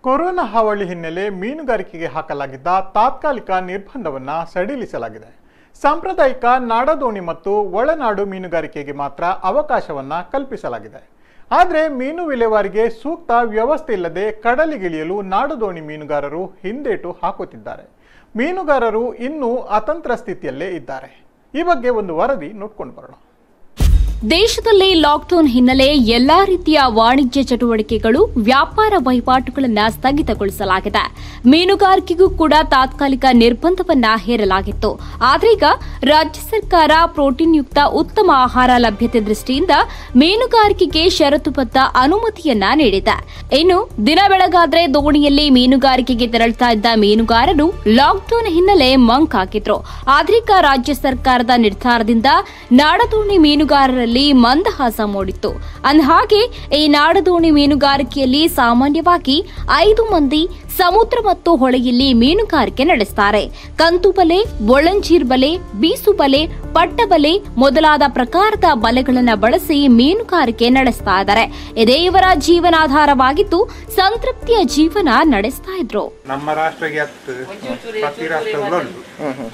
corona ಹಾವಳಿ ಹಿನ್ನೆಲೆ ಮೀನುಗಾರಿಕೆಗೆ ಹಾಕಲಾಗಿದ್ದ ತಾತ್ಕಾಲಿಕ ನಿರ್ಬಂಧವನ್ನ ಸಡಿಲಿಸಲಾಗಿದೆ ಸಾಂಪ್ರದಾಯಿಕ ನಾಡದೋಣಿ ಮತ್ತು ಒಳನಾಡು ಮೀನುಗಾರಿಕೆಗೆ ಮಾತ್ರ ಅವಕಾಶವನ್ನ ಕಲ್ಪಿಸಲಾಗಿದೆ ಆದರೆ ಮೀನು ವಿಲೇವಾರಿಗೆ ಸೂಕ್ತ ವ್ಯವಸ್ಥೆ ಇಲ್ಲದೆ ಕಡಲಿಗಿಳಿಯಲು ನಾಡುದೋಣಿ ಮೀನುಗಾರರು ಹಿಂದೇಟು ಹಾಕುತ್ತಿದ್ದಾರೆ ಮೀನುಗಾರರು ಇನ್ನೂ ಅತಂತ್ರ ಸ್ಥಿತಿಯಲ್ಲೇ ಇದ್ದಾರೆ ಈ ಬಗ್ಗೆ ಒಂದು ವರದಿ ನೋಡ್ಕೊಂಡು ಬರೋಣ ದೇಶದಲ್ಲಿ ಲಾಕ್ಡೌನ್ ಹಿನ್ನೆಲೆ ಎಲ್ಲಾ ರೀತಿಯ ವಾಣಿಜ್ಯ ಚಟುವಟಿಕೆಗಳು ವ್ಯಾಪಾರ ವಹಿವಾಟುಗಳನ್ನು ಸ್ಥಗಿತಗೊಳಿಸಲಾಗಿದೆ ಮೀನುಗಾರಿಕೆಗೂ ಕೂಡ ತಾತ್ಕಾಲಿಕ ನಿರ್ಬಂಧವನ್ನ ಹೇರಲಾಗಿತ್ತು ಆದ್ರೀಗ ರಾಜ್ಯ ಸರ್ಕಾರ ಪ್ರೋಟೀನ್ ಯುಕ್ತ ಉತ್ತಮ ಆಹಾರ ಲಭ್ಯತೆ ದೃಷ್ಟಿಯಿಂದ ಮೀನುಗಾರಿಕೆಗೆ ಷರತ್ತುಬದ್ಧ ಅನುಮತಿಯನ್ನ ನೀಡಿದೆ ಇನ್ನು ದಿನ ಬೆಳಗಾದ್ರೆ ದೋಣಿಯಲ್ಲಿ ಮೀನುಗಾರಿಕೆಗೆ ತೆರಳುತ್ತಾ ಇದ್ದ ಮೀನುಗಾರರು ಲಾಕ್ಡೌನ್ ಹಿನ್ನೆಲೆ ಮಂಕ್ ಹಾಕಿದ್ರು ಆದ್ರೀಗ ರಾಜ್ಯ ಸರ್ಕಾರದ ನಿರ್ಧಾರದಿಂದ ನಾಡದೋಣಿ ಮೀನುಗಾರರಲ್ಲಿ ಮಂದಹಾಸ ಮೂಡಿತ್ತು ಅಂದಹಾಗೆ ಈ ನಾಡದೋಣಿ ಮೀನುಗಾರಿಕೆಯಲ್ಲಿ ಸಾಮಾನ್ಯವಾಗಿ ಐದು ಮಂದಿ ಸಮುದ್ರ ಮತ್ತು ಹೊಳೆಯಲ್ಲಿ ಮೀನುಗಾರಿಕೆ ನಡೆಸುತ್ತಾರೆ ಕಂತು ಬಲೆ ಬೊಳಂಜೀರ್ ಬಲೆ ಬೀಸು ಬಲೆ ಪಟ್ಟ ಬಲೆ ಮೊದಲಾದ ಪ್ರಕಾರದ ಬಲೆಗಳನ್ನು ಬಳಸಿ ಮೀನುಗಾರಿಕೆ ನಡೆಸ್ತಾ ಇದ್ದಾರೆ ಇದೇ ಇವರ ಜೀವನಾಧಾರವಾಗಿದ್ದು ಸಂತೃಪ್ತಿಯ ಜೀವನ ನಡೆಸ್ತಾ ಇದ್ರು ನಮ್ಮ ರಾಷ್ಟ್ರಕ್ಕೆ ಹತ್ತು ಪ್ರತಿ ರಾಷ್ಟ್ರಗಳು ಉಂಟು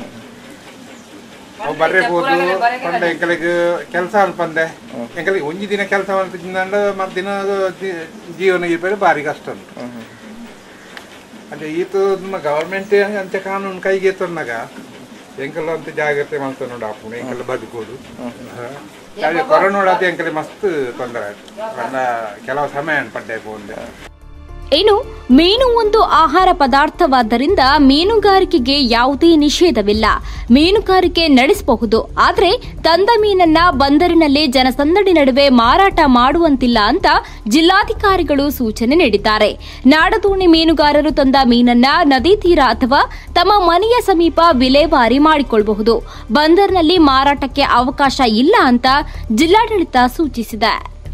ಅವು ಬರ್ರೆಬೋದು ಪಂಡ ಎಂಕಲಿಗೆ ಕೆಲಸ ಅನ್ಪಂದೆ ಎಂಕಲಿಗೆ ಒಂಜಿ ದಿನ ಕೆಲಸ ಅನ್ಪಿಂದ ಮರ್ದಿನ ಜಿ- ಜೀವನ ಇಬ್ಬರು ಭಾರಿ ಕಷ್ಟ ಉಂಟು ಅದೇ ಈತು ನಮ್ಮ ಗವರ್ಮೆಂಟ್ ಅಂಚ ಕಾನೂನು ಕೈಗೆ ತೊಂದಾಗ ಎಂಕಲ್ಲ ಅಂತ ಜಾಗ್ರತೆ ಮಾಡ್ತಾ ನೋಡು ಅಪ್ಪು ಎಂಕಲ್ಲ ಬದುಕೋದು ಅದೇ ಕೊರೋನಾ ಅದು ಎಂಕಲಿ ಮಸ್ತ್ ತೊಂದರೆ ಆಯ್ತು ಪಂಡ ಕೆಲವು ಸಮಯ ಪಡ್ಡೆ ಬೋಂದೆ ಇನ್ನು ಮೀನು ಒಂದು ಆಹಾರ ಪದಾರ್ಥವಾದ್ದರಿಂದ ಮೀನುಗಾರಿಕೆಗೆ ಯಾವುದೇ ನಿಷೇಧವಿಲ್ಲ ಮೀನುಗಾರಿಕೆ ನಡೆಸಬಹುದು ಆದರೆ ತಂದ ಮೀನನ್ನ ಬಂದರಿನಲ್ಲಿ ಜನಸಂದಣಿ ನಡುವೆ ಮಾರಾಟ ಮಾಡುವಂತಿಲ್ಲ ಅಂತ ಜಿಲ್ಲಾಧಿಕಾರಿಗಳು ಸೂಚನೆ ನೀಡಿದ್ದಾರೆ ನಾಡದೋಣಿ ಮೀನುಗಾರರು ತಂದ ಮೀನನ್ನ ನದಿ ತೀರ ಅಥವಾ ತಮ್ಮ ಮನೆಯ ಸಮೀಪ ವಿಲೇವಾರಿ ಮಾಡಿಕೊಳ್ಳಬಹುದು ಬಂದರಿನಲ್ಲಿ ಮಾರಾಟಕ್ಕೆ ಅವಕಾಶ ಇಲ್ಲ ಅಂತ ಜಿಲ್ಲಾಡಳಿತ ಸೂಚಿಸಿದೆ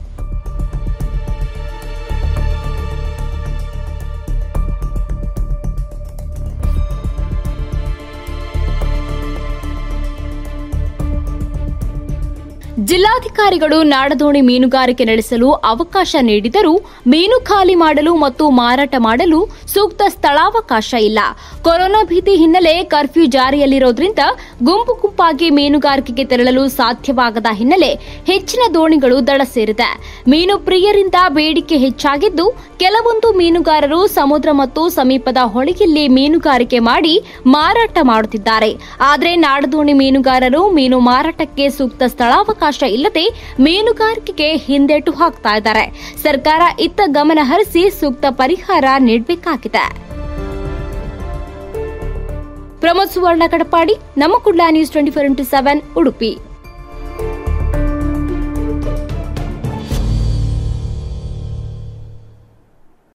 ಜಿಲ್ಲಾಧಿಕಾರಿಗಳು ನಾಡದೋಣಿ ಮೀನುಗಾರಿಕೆ ನಡೆಸಲು ಅವಕಾಶ ನೀಡಿದರೂ ಮೀನು ಖಾಲಿ ಮಾಡಲು ಮತ್ತು ಮಾರಾಟ ಮಾಡಲು ಸೂಕ್ತ ಸ್ಥಳಾವಕಾಶ ಇಲ್ಲ ಕೊರೋನಾ ಭೀತಿ ಹಿನ್ನೆಲೆ ಕರ್ಫ್ಯೂ ಜಾರಿಯಲ್ಲಿರೋದ್ರಿಂದ ಗುಂಪು ಗುಂಪಾಗಿ ಮೀನುಗಾರಿಕೆಗೆ ತೆರಳಲು ಸಾಧ್ಯವಾಗದ ಹಿನ್ನೆಲೆ ಹೆಚ್ಚಿನ ದೋಣಿಗಳು ದಡ ಸೇರಿದೆ ಮೀನು ಪ್ರಿಯರಿಂದ ಬೇಡಿಕೆ ಹೆಚ್ಚಾಗಿದ್ದು ಕೆಲವೊಂದು ಮೀನುಗಾರರು ಸಮುದ್ರ ಮತ್ತು ಸಮೀಪದ ಹೊಳೆಯಲ್ಲಿ ಮೀನುಗಾರಿಕೆ ಮಾಡಿ ಮಾರಾಟ ಮಾಡುತ್ತಿದ್ದಾರೆ ಆದರೆ ನಾಡದೋಣಿ ಮೀನುಗಾರರು ಮೀನು ಮಾರಾಟಕ್ಕೆ ಸೂಕ್ತ ಸ್ಥಳಾವಕಾಶ ಇಲ್ಲದೆ ಮೀನುಗಾರಿಕೆಗೆ ಹಿಂದೇಟು ಹಾಕ್ತಾ ಇದ್ದಾರೆ ಸರ್ಕಾರ ಇತ್ತ ಗಮನ ಹರಿಸಿ ಸೂಕ್ತ ಪರಿಹಾರ ನೀಡಬೇಕಾಗಿದೆ Pramod Suvarna Kadapadi Namma Kudla news twenty four into seven Udupi